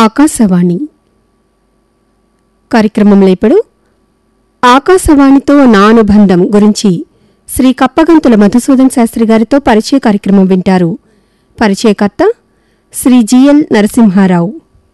ఆకాశవాణి కార్యక్రమంలో ఇప్పుడు ఆకాశవాణితో నా అనుబంధం గురించి శ్రీ కప్పగంతుల మధుసూదన్ శాస్త్రి గారితో పరిచయ కార్యక్రమం వింటారు పరిచయకర్త శ్రీ జిఎల్ నరసింహారావు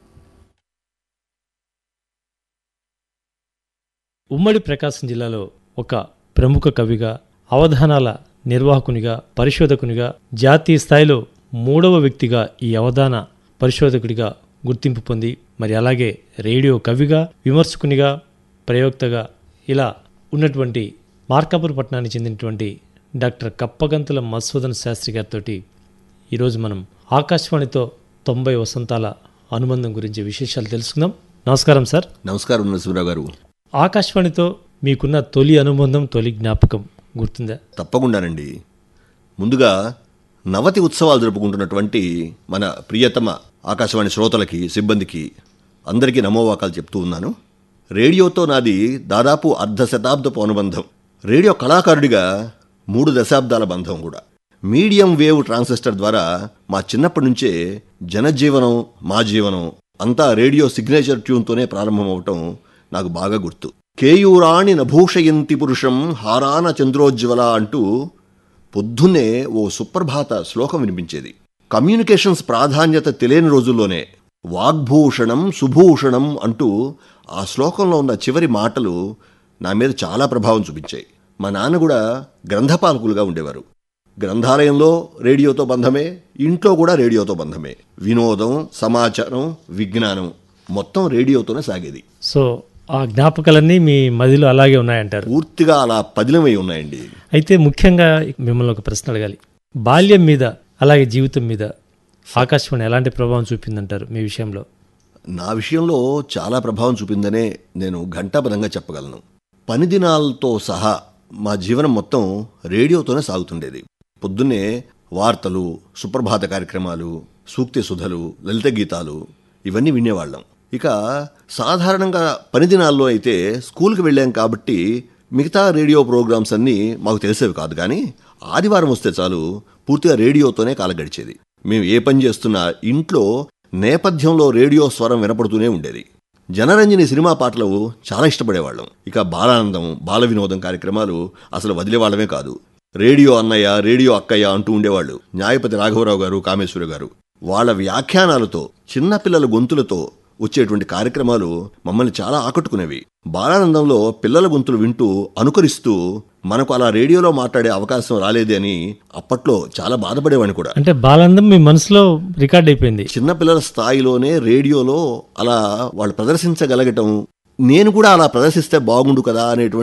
ఉమ్మడి ప్రకాశం జిల్లాలో ఒక ప్రముఖ కవిగా అవధానాల నిర్వాహకునిగా పరిశోధకునిగా జాతీయ స్థాయిలో మూడవ వ్యక్తిగా ఈ అవధాన పరిశోధకుడిగా గుర్తింపు పొంది మరి అలాగే రేడియో కవిగా విమర్శకునిగా ప్రయోక్తగా ఇలా ఉన్నటువంటి మార్కాపూర్ పట్టణానికి చెందినటువంటి డాక్టర్ కప్పగంతుల మధుసూదన్ శాస్త్రి గారితో ఈరోజు మనం ఆకాశవాణితో తొంభై వసంతాల అనుబంధం గురించి విశేషాలు తెలుసుకుందాం నమస్కారం సార్ నమస్కారం నరసింహరావు గారు ఆకాశవాణితో మీకున్న తొలి అనుబంధం తొలి జ్ఞాపకం గుర్తుందా తప్పకుండానండి ముందుగా నవతి ఉత్సవాలు జరుపుకుంటున్నటువంటి మన ప్రియతమ ఆకాశవాణి శ్రోతలకి సిబ్బందికి అందరికీ నమోవాకాలు చెప్తూ ఉన్నాను రేడియోతో నాది దాదాపు అర్ధ శతాబ్దపు అనుబంధం రేడియో కళాకారుడిగా మూడు దశాబ్దాల బంధం కూడా మీడియం వేవ్ ట్రాన్సిస్టర్ ద్వారా మా చిన్నప్పటి నుంచే జనజీవనం మా జీవనం అంతా రేడియో సిగ్నేచర్ ట్యూన్తోనే ప్రారంభమవటం నాకు బాగా గుర్తు కేయూరాణి నభూషయంతి పురుషం హారాన చంద్రోజ్వల అంటూ పొద్దున్నే ఓ సుప్రభాత శ్లోకం వినిపించేది కమ్యూనికేషన్స్ ప్రాధాన్యత తెలియని రోజుల్లోనే వాగ్భూషణం సుభూషణం అంటూ ఆ శ్లోకంలో ఉన్న చివరి మాటలు నా మీద చాలా ప్రభావం చూపించాయి మా నాన్న కూడా గ్రంథపాలకులుగా ఉండేవారు గ్రంథాలయంలో రేడియోతో బంధమే ఇంట్లో కూడా రేడియోతో బంధమే వినోదం సమాచారం విజ్ఞానం మొత్తం రేడియోతోనే సాగేది సో ఆ జ్ఞాపకాలన్నీ మీ మదిలో అలాగే ఉన్నాయంటారు పూర్తిగా అలా పదిలమై ఉన్నాయండి అయితే ముఖ్యంగా మిమ్మల్ని ఒక ప్రశ్న అడగాలి బాల్యం మీద అలాగే జీవితం మీద ఆకాశవాణి ఎలాంటి ప్రభావం చూపిందంటారు మీ విషయంలో నా విషయంలో చాలా ప్రభావం చూపిందనే నేను ఘంటాపదంగా చెప్పగలను పని దినాలతో సహా మా జీవనం మొత్తం రేడియోతోనే సాగుతుండేది పొద్దున్నే వార్తలు సుప్రభాత కార్యక్రమాలు సూక్తి సుధలు లలిత గీతాలు ఇవన్నీ వినేవాళ్ళం ఇక సాధారణంగా పని దినాల్లో అయితే స్కూల్కి వెళ్ళాం కాబట్టి మిగతా రేడియో ప్రోగ్రామ్స్ అన్నీ మాకు తెలిసేవి కాదు కానీ ఆదివారం వస్తే చాలు పూర్తిగా రేడియోతోనే కాలం గడిచేది మేము ఏ పని చేస్తున్నా ఇంట్లో నేపథ్యంలో రేడియో స్వరం వినపడుతూనే ఉండేది జనరంజని సినిమా పాటలు చాలా ఇష్టపడేవాళ్ళం ఇక బాలానందం బాల వినోదం కార్యక్రమాలు అసలు వదిలేవాళ్ళమే కాదు రేడియో అన్నయ్య రేడియో అక్కయ్య అంటూ ఉండేవాళ్ళు న్యాయపతి రాఘవరావు గారు కామేశ్వర గారు వాళ్ళ వ్యాఖ్యానాలతో చిన్నపిల్లల గొంతులతో వచ్చేటువంటి కార్యక్రమాలు మమ్మల్ని చాలా ఆకట్టుకునేవి బాలానందంలో పిల్లల గొంతులు వింటూ అనుకరిస్తూ మనకు అలా రేడియోలో మాట్లాడే అవకాశం రాలేదే అని అప్పట్లో చాలా బాధపడేవాడిని కూడా అంటే బాలానందం మీ మనసులో రికార్డ్ అయిపోయింది చిన్నపిల్లల స్థాయిలోనే రేడియోలో అలా వాళ్ళు ప్రదర్శించగలగటం నేను కూడా అలా ప్రదర్శిస్తే బాగుండు కదా అనేటువంటి